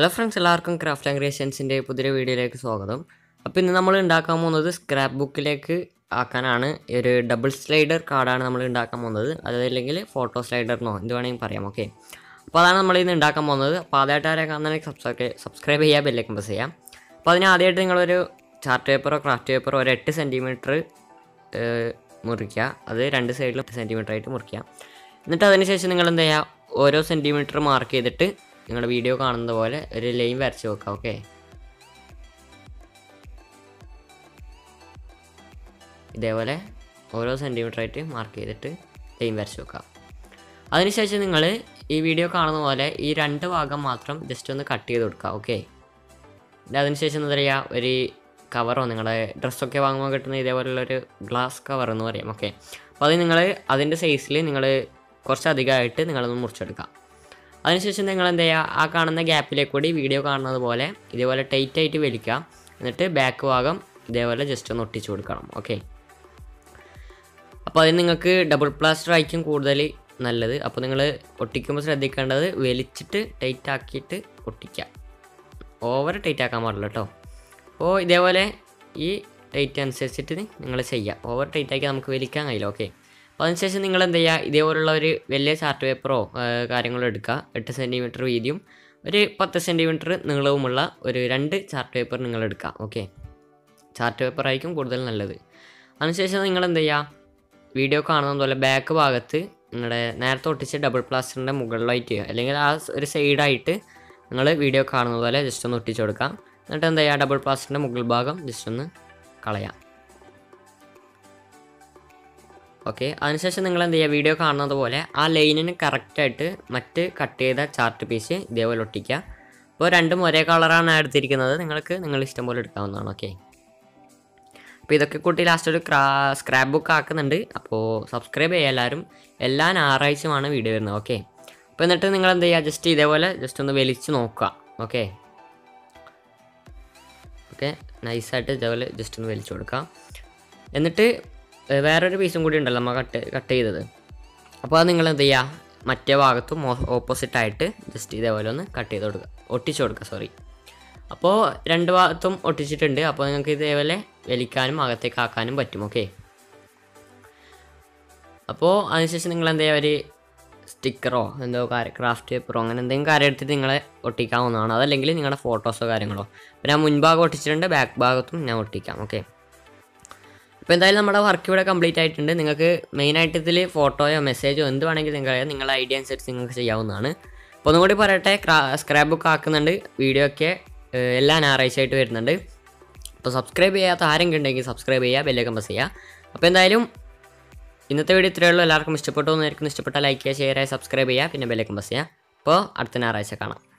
hello friends എല്ലാവർക്കും craft and ക്രിയേഷൻസിൻ്റെ പുതിയൊരു വീഡിയോയിലേക്ക് സ്വാഗതം അപ്പോൾ ഇന്ന് നമ്മൾ ഉണ്ടാക്കാൻ പോകുന്നത് സ്ക്രാപ്പ് ബുക്കിലേക്ക് ആക്കാനാണ് ഈ ഒരു ഡബിൾ സ്ലൈഡർ കാർഡാണ് നമ്മൾ ഉണ്ടാക്കാൻ പോകുന്നത് അതല്ലെങ്കിൽ ഫോട്ടോ സ്ലൈഡറിനോ എന്ത് വേണമെങ്കിൽ പറയാം ഓക്കെ അപ്പോൾ അതാണ് നമ്മൾ ഇന്ന് ഉണ്ടാക്കാൻ പോകുന്നത് അപ്പോൾ ആദ്യമായിട്ട് ആരെ കാണുന്നതിന് സബ്സ്ക്രൈബ് സബ്സ്ക്രൈബ് ചെയ്യുക ബെല്ലേക്ക് പ്രസ് ചെയ്യാം അപ്പോൾ അതിന് ആദ്യമായിട്ട് നിങ്ങളൊരു ചാർട്ട് പേപ്പറോ ക്രാഫ്റ്റ് പേപ്പറോ ഒരു എട്ട് സെൻറ്റിമീറ്റർ മുറിക്കുക അത് രണ്ട് സൈഡിലും സെൻറ്റിമീറ്റർ ആയിട്ട് മുറിക്കുക എന്നിട്ട് അതിന് ശേഷം നിങ്ങൾ എന്ത് ചെയ്യുക ഓരോ സെൻറ്റിമീറ്റർ മാർക്ക് ചെയ്തിട്ട് നിങ്ങളുടെ വീഡിയോ കാണുന്ന പോലെ ഒരു ലൈൻ വരച്ച് വെക്കുക ഓക്കെ ഇതേപോലെ ഓരോ സെൻറ്റിമീറ്റർ ആയിട്ട് മാർക്ക് ചെയ്തിട്ട് ലൈൻ വരച്ച് വെക്കുക അതിനുശേഷം നിങ്ങൾ ഈ വീഡിയോ കാണുന്ന പോലെ ഈ രണ്ട് ഭാഗം മാത്രം ജസ്റ്റ് ഒന്ന് കട്ട് ചെയ്ത് കൊടുക്കുക ഓക്കെ അതിനുശേഷം എന്താ പറയുക ഒരു കവറോ നിങ്ങളുടെ ഡ്രസ്സൊക്കെ വാങ്ങുമ്പോൾ കിട്ടുന്ന ഇതേപോലുള്ളൊരു ഗ്ലാസ് കവർ എന്ന് പറയാം ഓക്കെ അപ്പോൾ അത് നിങ്ങൾ അതിൻ്റെ സൈസിൽ നിങ്ങൾ കുറച്ച് അധികമായിട്ട് നിങ്ങളൊന്ന് മുറിച്ചെടുക്കുക അതിനുശേഷം നിങ്ങൾ എന്ത് ചെയ്യുക ആ കാണുന്ന ഗ്യാപ്പിലേക്ക് കൂടി വീഡിയോ കാണുന്നത് പോലെ ഇതേപോലെ ടൈറ്റ് ആയിട്ട് വലിക്കുക എന്നിട്ട് ബാക്ക് ഭാഗം ഇതേപോലെ ജസ്റ്റ് ഒന്ന് ഒട്ടിച്ചു കൊടുക്കണം ഓക്കെ അപ്പോൾ അതിന് നിങ്ങൾക്ക് ഡബിൾ പ്ലാസ്റ്റർ ആയിരിക്കും കൂടുതൽ നല്ലത് അപ്പോൾ നിങ്ങൾ ഒട്ടിക്കുമ്പോൾ ശ്രദ്ധിക്കേണ്ടത് വലിച്ചിട്ട് ടൈറ്റ് ആക്കിയിട്ട് ഒട്ടിക്കുക ഓവർ ടൈറ്റ് ആക്കാൻ പാടില്ല കേട്ടോ അപ്പോൾ ഇതേപോലെ ഈ ടൈറ്റ് അനുസരിച്ചിട്ട് നിങ്ങൾ ചെയ്യുക ഓവർ ടൈറ്റ് ആക്കി നമുക്ക് വലിക്കാൻ കഴിയില്ല ഓക്കെ അപ്പോൾ അതിനുശേഷം നിങ്ങൾ എന്ത് ചെയ്യുക ഇതേപോലുള്ള ഒരു വലിയ ചാർട്ട് പേപ്പറോ കാര്യങ്ങളോ എടുക്കുക എട്ട് സെൻറ്റിമീറ്റർ വീതിയും ഒരു പത്ത് സെൻറ്റിമീറ്റർ നീളവുമുള്ള ഒരു രണ്ട് ചാർട്ട് പേപ്പർ നിങ്ങൾ എടുക്കുക ഓക്കെ ചാർട്ട് പേപ്പർ ആയിരിക്കും കൂടുതൽ നല്ലത് അതിനുശേഷം നിങ്ങൾ എന്ത് ചെയ്യുക വീഡിയോ കാണുന്ന പോലെ ബാക്ക് ഭാഗത്ത് നിങ്ങളുടെ നേരത്തെ ഒട്ടിച്ച ഡബിൾ പ്ലാസ്റ്ററിൻ്റെ മുകളിലായിട്ട് അല്ലെങ്കിൽ ആ ഒരു സൈഡായിട്ട് നിങ്ങൾ വീഡിയോ കാണുന്ന പോലെ ജസ്റ്റ് ഒന്ന് ഒട്ടിച്ചു കൊടുക്കാം എന്നിട്ട് എന്താ ചെയ്യുക ഡബിൾ പ്ലാസ്റ്ററിൻ്റെ മുകൾ ഭാഗം ജസ്റ്റ് ഒന്ന് കളയാം ഓക്കെ അതിനുശേഷം നിങ്ങൾ എന്ത് ചെയ്യുക വീഡിയോ കാണുന്നത് പോലെ ആ ലൈനിന് കറക്റ്റായിട്ട് മറ്റ് കട്ട് ചെയ്ത ചാർട്ട് പീസ് ഇതേപോലെ ഒട്ടിക്കുക അപ്പോൾ രണ്ടും ഒരേ കളറാണ് എടുത്തിരിക്കുന്നത് നിങ്ങൾക്ക് നിങ്ങൾ ഇഷ്ടം പോലെ എടുക്കാവുന്നതാണ് ഓക്കെ അപ്പോൾ ഇതൊക്കെ കൂട്ടി ലാസ്റ്റ് ഒരു ക്രാ സ്ക്രാപ്പ് ബുക്ക് ആക്കുന്നുണ്ട് അപ്പോൾ സബ്സ്ക്രൈബ് ചെയ്യുക എല്ലാവരും എല്ലാ ഞായറാഴ്ചയുമാണ് വീഡിയോ വരുന്നത് ഓക്കെ അപ്പോൾ എന്നിട്ട് നിങ്ങൾ എന്ത് ചെയ്യുക ജസ്റ്റ് ഇതേപോലെ ജസ്റ്റ് ഒന്ന് വലിച്ച് നോക്കുക ഓക്കെ ഓക്കെ നൈസായിട്ട് ഇതേപോലെ ജസ്റ്റ് ഒന്ന് വലിച്ചു കൊടുക്കുക എന്നിട്ട് വേറൊരു പീസും കൂടി ഉണ്ടല്ലോ നമ്മൾ കട്ട് കട്ട് ചെയ്തത് അപ്പോൾ അത് നിങ്ങൾ എന്ത് ചെയ്യുക മറ്റേ ഭാഗത്തും ഓപ്പോസിറ്റായിട്ട് ജസ്റ്റ് ഇതേപോലെ ഒന്ന് കട്ട് ചെയ്ത് കൊടുക്കുക ഒട്ടിച്ചു കൊടുക്കുക സോറി അപ്പോൾ രണ്ട് ഭാഗത്തും ഒട്ടിച്ചിട്ടുണ്ട് അപ്പോൾ നിങ്ങൾക്ക് ഇതേപോലെ വലിക്കാനും അകത്തേക്ക് ആക്കാനും പറ്റും ഓക്കെ അപ്പോൾ അതിനുശേഷം നിങ്ങൾ എന്താ ചെയ്യുക ഒരു സ്റ്റിക്കറോ എന്തോ കാര്യം ക്രാഫ്റ്റ് പേപ്പറോ അങ്ങനെ എന്തെങ്കിലും കാര്യം എടുത്തിട്ട് നിങ്ങളെ ഒട്ടിക്കാവുന്നതാണ് അതല്ലെങ്കിൽ നിങ്ങളുടെ ഫോട്ടോസോ കാര്യങ്ങളോ അപ്പോൾ ഞാൻ മുൻഭാഗം ഒട്ടിച്ചിട്ടുണ്ട് ബാക്ക് ഭാഗത്തും ഞാൻ ഒട്ടിക്കാം ഓക്കെ അപ്പോൾ എന്തായാലും നമ്മുടെ വർക്ക് ഇവിടെ കംപ്ലീറ്റ് ആയിട്ടുണ്ട് നിങ്ങൾക്ക് മെയിനായിട്ട് ഇതിൽ ഫോട്ടോയോ മെസ്സേജോ എന്ത് വേണമെങ്കിൽ നിങ്ങൾക്ക് നിങ്ങളുടെ ഐഡിയ അനുസരിച്ച് നിങ്ങൾക്ക് ചെയ്യാവുന്നതാണ് അപ്പോൾ ഒന്നും കൂടി പറയട്ടെ സ്ക്രാപ്പ് ബുക്ക് ആക്കുന്നുണ്ട് വീഡിയോ ഒക്കെ എല്ലാ ഞായറാഴ്ച ആയിട്ട് വരുന്നുണ്ട് അപ്പോൾ സബ്സ്ക്രൈബ് ചെയ്യാത്ത ആരെങ്കിലും ഉണ്ടെങ്കിൽ സബ്സ്ക്രൈബ് ചെയ്യുക ബെല്ലൈക്കൻ പ്രസ് ചെയ്യുക അപ്പോൾ എന്തായാലും ഇന്നത്തെ വീഡിയോ ഇത്രയേ ഉള്ളൂ എല്ലാവർക്കും ഇഷ്ടപ്പെട്ടു എന്നായിരിക്കും ഇഷ്ടപ്പെട്ടാൽ ലൈക്ക് ചെയ്യുക ഷെയർ ചെയ്യുക സബ്സ്ക്രൈബ് ചെയ്യുക പിന്നെ ബെല്ലൈക്കൻ പ്രസ് ചെയ്യുക അപ്പോൾ അടുത്ത ഞായറാഴ്ച കാണാം